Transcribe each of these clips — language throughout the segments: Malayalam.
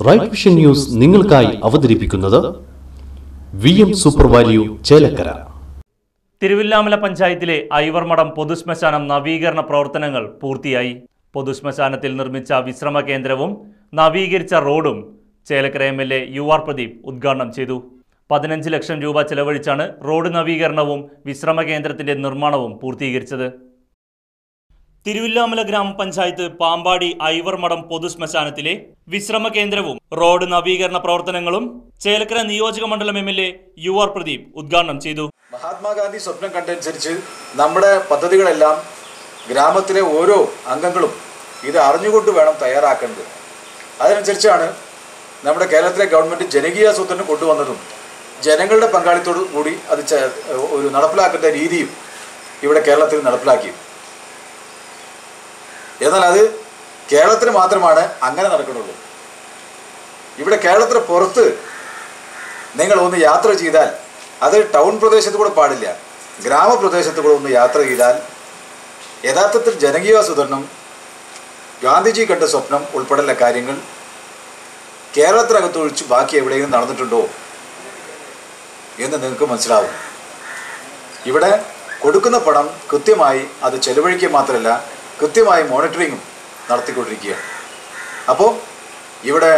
റൈറ്റ് വിഷൻ ന്യൂസ് നിങ്ങൾക്കായി അവതരിപ്പിക്കുന്നത് V M super value Chelakkara Thiruvilwamala പഞ്ചായത്തിലെ ഐവർമഠം പൊതുശ്മശാനം നവീകരണ പ്രവർത്തനങ്ങൾ പൂർത്തിയായി പൊതുശ്മശാനത്തിൽ നിർമ്മിച്ച വിശ്രമ കേന്ദ്രവും നവീകരിച്ച റോഡും Chelakkara M L A U R Pradeep ഉദ്ഘാടനം ചെയ്തു പതിനഞ്ച് ലക്ഷം രൂപ ചെലവഴിച്ചാണ് റോഡ് നവീകരണവും വിശ്രമ കേന്ദ്രത്തിന്റെ നിർമ്മാണവും പൂർത്തീകരിച്ചത് തിരുവില്ലാമല ഗ്രാമപഞ്ചായത്ത് പാമ്പാടി ഐവർമഠം പൊതുശ്മശാനത്തിലെ വിശ്രമ കേന്ദ്രവും റോഡ് നവീകരണ പ്രവർത്തനങ്ങളും ചേലക്കര നിയോജക മണ്ഡലം M L A U R Pradeep ഉദ്ഘാടനം ചെയ്തു മഹാത്മാഗാന്ധി സ്വപ്നം കണ്ടനുസരിച്ച് നമ്മുടെ പദ്ധതികളെല്ലാം ഗ്രാമത്തിലെ ഓരോ അംഗങ്ങളും ഇത് അറിഞ്ഞുകൊണ്ട് വേണം തയ്യാറാക്കേണ്ടത് അതിനനുസരിച്ചാണ് നമ്മുടെ കേരളത്തിലെ ഗവൺമെൻറ് ജനകീയ ആസൂത്രണം കൊണ്ടുവന്നതും ജനങ്ങളുടെ പങ്കാളിത്തോടു കൂടി അത് ചെ- ഒരു നടപ്പിലാക്കേണ്ട രീതിയും ഇവിടെ കേരളത്തിൽ നടപ്പിലാക്കി എന്നാൽ അത് കേരളത്തിന് മാത്രമാണ് അങ്ങനെ നടക്കുന്നുള്ളൂ ഇവിടെ കേരളത്തിന് പുറത്ത് നിങ്ങൾ ഒന്ന് യാത്ര ചെയ്താൽ അത് ടൗൺ പ്രദേശത്ത് കൂടെ പാടില്ല ഗ്രാമപ്രദേശത്ത് കൂടെ ഒന്ന് യാത്ര ചെയ്താൽ യഥാർത്ഥത്തിൽ ജനകീയാസൂത്രണം ഗാന്ധിജി കണ്ട സ്വപ്നം ഉൾപ്പെടെയുള്ള കാര്യങ്ങൾ കേരളത്തിനകത്തൊഴിച്ച് ബാക്കി എവിടെയെങ്കിലും നടന്നിട്ടുണ്ടോ എന്ന് നിങ്ങൾക്ക് മനസ്സിലാവും ഇവിടെ കൊടുക്കുന്ന പണം കൃത്യമായി അത് ചെലവഴിക്കുക മാത്രമല്ല കൃത്യമായി മോണിറ്ററിങ്ങും നടത്തിക്കൊണ്ടിരിക്കുകയാണ് അപ്പോൾ ഇവിടെ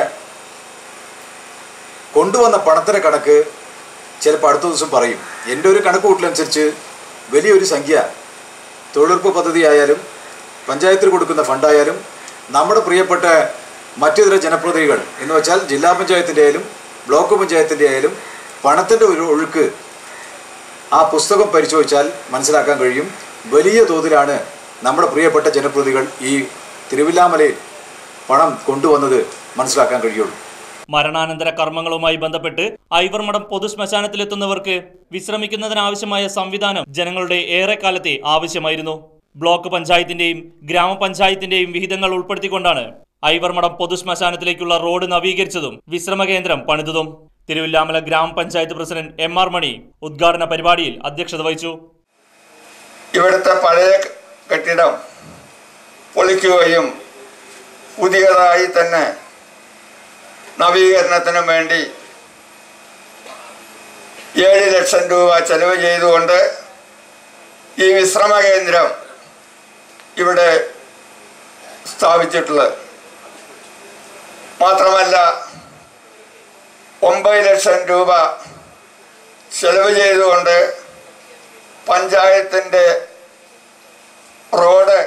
കൊണ്ടുവന്ന പണത്തിൻ്റെ കണക്ക് ചിലപ്പോൾ അടുത്ത ദിവസം പറയും എൻ്റെ ഒരു കണക്ക് കൂട്ടലനുസരിച്ച് വലിയൊരു സംഖ്യ തൊഴിലുറപ്പ് പദ്ധതി ആയാലും പഞ്ചായത്തിൽ കൊടുക്കുന്ന ഫണ്ടായാലും നമ്മുടെ പ്രിയപ്പെട്ട മറ്റിതര ജനപ്രതിനിധികൾ എന്ന് വെച്ചാൽ ജില്ലാ പഞ്ചായത്തിൻ്റെ ആയാലും ബ്ലോക്ക് പഞ്ചായത്തിൻ്റെ ആയാലും പണത്തിൻ്റെ ഒരു ഒഴുക്ക് ആ പുസ്തകം പരിശോധിച്ചാൽ മനസ്സിലാക്കാൻ കഴിയും വലിയ തോതിലാണ് നമ്മുടെ പ്രിയപ്പെട്ട ജനപ്രതിനിധികൾ ഈ തിരുവില്ലാമലയിൽ പണം കൊണ്ടുവന്നത് മനസ്സിലാക്കാൻ കഴിയുള്ളൂ മരണാനന്തര കർമ്മങ്ങളുമായി ബന്ധപ്പെട്ട് ഐവർമഠം പൊതുശ്മശാനത്തിലെത്തുന്നവർക്ക് വിശ്രമിക്കുന്നതിനാവശ്യമായ സംവിധാനം ജനങ്ങളുടെ ഏറെക്കാലത്തെ ആവശ്യമായിരുന്നു ബ്ലോക്ക് പഞ്ചായത്തിന്റെയും ഗ്രാമപഞ്ചായത്തിന്റെയും വിഹിതങ്ങൾ ഉൾപ്പെടുത്തിക്കൊണ്ടാണ് ഐവർമഠം പൊതുശ്മശാനത്തിലേക്കുള്ള റോഡ് നവീകരിച്ചതും വിശ്രമ കേന്ദ്രം പണിതതും തിരുവില്ലാമല ഗ്രാമപഞ്ചായത്ത് പ്രസിഡന്റ് എം ആർ മണി ഉദ്ഘാടന പരിപാടിയിൽ അധ്യക്ഷത വഹിച്ചു ഇവിടുത്തെ പഴയ കെട്ടിടം പൊളിക്കുകയും പുതിയതായി തന്നെ നവീകരണത്തിനും വേണ്ടി ഏഴ് ലക്ഷം രൂപ ചെലവ് ചെയ്തുകൊണ്ട് ഈ വിശ്രമ കേന്ദ്രം ഇവിടെ സ്ഥാപിച്ചിട്ടുള്ളത് മാത്രമല്ല ഒമ്പത് ലക്ഷം രൂപ ചെലവ് ചെയ്തുകൊണ്ട് പഞ്ചായത്തിൻ്റെ റോഡ്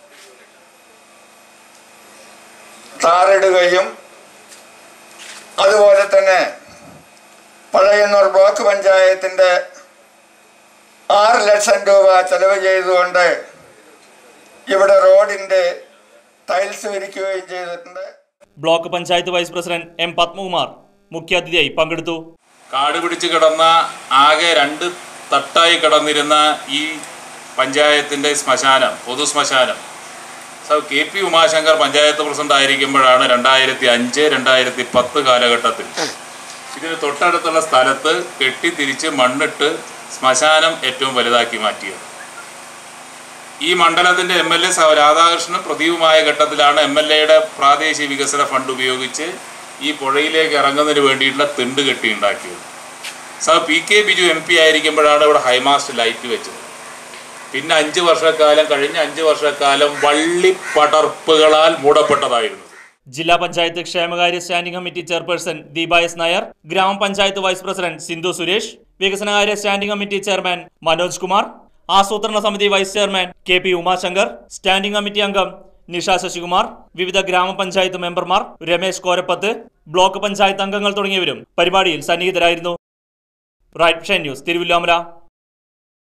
ടാറിടുകയും അതുപോലെ തന്നെ പഴയന്നൂർ ബ്ലോക്ക് പഞ്ചായത്തിൻ്റെ ആറ് ലക്ഷം രൂപ ചെലവ് ചെയ്തുകൊണ്ട് ഇവിടെ റോഡിൻ്റെ ടൈൽസ് വിരിക്കുകയും ചെയ്തിട്ടുണ്ട് block panchayat vice president M Padmakumar മുഖ്യാതിഥിയായി പങ്കെടുത്തു കാട് പിടിച്ച് കിടന്ന ആകെ രണ്ട് തട്ടായി കിടന്നിരുന്ന ഈ പഞ്ചായത്തിൻ്റെ ശ്മശാനം പൊതു ശ്മശാനം so K P Umashankar panchayat president ആയിരിക്കുമ്പോഴാണ് രണ്ടായിരത്തി അഞ്ച് രണ്ടായിരത്തി പത്ത് കാലഘട്ടത്തിൽ ഇതിന് തൊട്ടടുത്തുള്ള സ്ഥലത്ത് കെട്ടിത്തിരിച്ച് മണ്ണിട്ട് ശ്മശാനം ഏറ്റവും വലുതാക്കി മാറ്റിയത് ഈ മണ്ഡലത്തിൻ്റെ എം എൽ എ രാധാകൃഷ്ണൻ പ്രദീപമായ ഘട്ടത്തിലാണ് എം എൽ എയുടെ പ്രാദേശിക വികസന ഫണ്ട് ഉപയോഗിച്ച് ഈ പുഴയിലേക്ക് ഇറങ്ങുന്നതിന് വേണ്ടിയിട്ടുള്ള തിണ്ട് കെട്ടി ഉണ്ടാക്കിയത് sir P K Biju M P ആയിരിക്കുമ്പോഴാണ് ഇവിടെ ഹൈമാസ്റ്റ് ലൈറ്റ് വെച്ചത് പിന്നെ അഞ്ച് വർഷക്കാലം കഴിഞ്ഞ അഞ്ച് വർഷക്കാലം വള്ളിപ്പടർപ്പുകളാൽ മൂടപ്പെട്ടതായിരുന്നു ജില്ലാ പഞ്ചായത്ത് ക്ഷേമകാര്യ standing committee chairperson Deepa S Nair ഗ്രാമപഞ്ചായത്ത് വൈസ് പ്രസിഡന്റ് സിന്ധു സുരേഷ് വികസനകാര്യ standing committee chairman Manoj Kumar ആസൂത്രണ സമിതി vice chairman K P Umashankar standing committee അംഗം നിഷ ശശികുമാർ വിവിധ ഗ്രാമപഞ്ചായത്ത് മെമ്പർമാർ രമേശ് കോരപ്പത്ത് ബ്ലോക്ക് പഞ്ചായത്ത് അംഗങ്ങൾ തുടങ്ങിയവരും പരിപാടിയിൽ സന്നിഹിതരായിരുന്നു റൈറ്റ് ന്യൂസ് തിരുവല്ലാമല